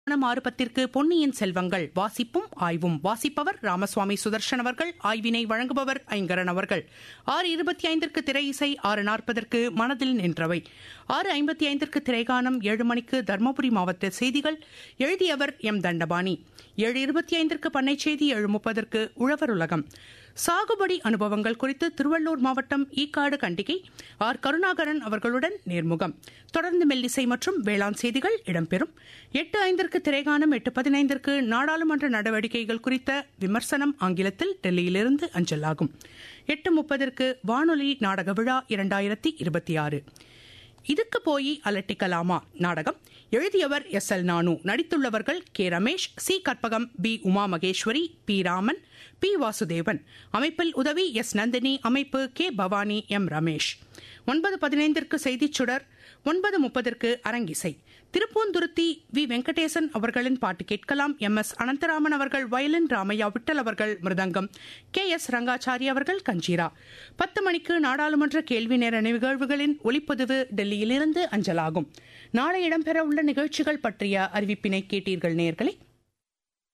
ஆறு பத்திற்கு பொன்னியின் செல்வங்கள் வாசிப்பும் ஆய்வும் வாசிப்பவர் ராமசுவாமி சுதர்ஷன் அவர்கள் ஆய்வினை வழங்குபவர் ஐங்கரன் அவர்கள் ஆறு இருபத்தி ஐந்திற்கு திரை இசை ஆறு நாற்பதற்கு மனதில் நின்றவை ஆறு ஐம்பத்தி ஐந்திற்கு திரைகானம் ஏழு மணிக்கு தருமபுரி மாவட்ட செய்திகள் எழுதியவர் எம் தண்டபாணி ஏழு இருபத்தி ஐந்திற்கு பண்ணை செய்தி ஏழு முப்பதற்கு உழவர் உலகம் சாகுபடி அனுபவங்கள் குறித்து திருவள்ளூர் மாவட்டம் ஈக்காடு கண்டிகை ஆர் கருணாகரன் அவர்களுடன் நேர்முகம் தொடர்ந்து மெல்லிசை மற்றும் வேளாண் செய்திகள் இடம்பெறும் எட்டு ஐந்திற்கு திரைகானம் எட்டு பதினைந்திற்கு நாடாளுமன்ற நடவடிக்கைகள் குறித்த விமர்சனம் ஆங்கிலத்தில் டெல்லியிலிருந்து அஞ்சலாகும் எட்டு முப்பதற்கு வானொலி நாடக விழா இரண்டாயிரத்தி இருபத்தி ஆறு இதுக்கு போய் அலட்டிக்கலாமா நாடகம் எழுதியவர் எஸ் எல் நானு நடித்துள்ளவர்கள் K Ramesh C Karpagam P Uma Maheswari P Raman P Vasudevan அமைப்பில் உதவி எஸ் நந்தினி அமைப்பு கே பவானி எம் ரமேஷ் ஒன்பது பதினைந்திற்கு செய்திச் சுடர் ஒன்பது முப்பதற்கு அரங்கிசை திருப்பூந்துருத்தி வி வெங்கடேசன் அவர்களின் பாட்டு கேட்கலாம் எம் எஸ் அனந்தராமன் அவர்கள் வயலின் ராமையா விட்டல் அவர்கள் மிருதங்கம் கே எஸ் ரங்காச்சாரி அவர்கள் கஞ்சீரா பத்து மணிக்கு நாடாளுமன்ற கேள்வி நேர நிகழ்வுகளின் ஒளிப்பதிவு டெல்லியிலிருந்து அஞ்சலாகும் நாளை இடம்பெற உள்ள நிகழ்ச்சிகள் பற்றிய அறிவிப்பினை கேட்டீர்கள் நேர்களே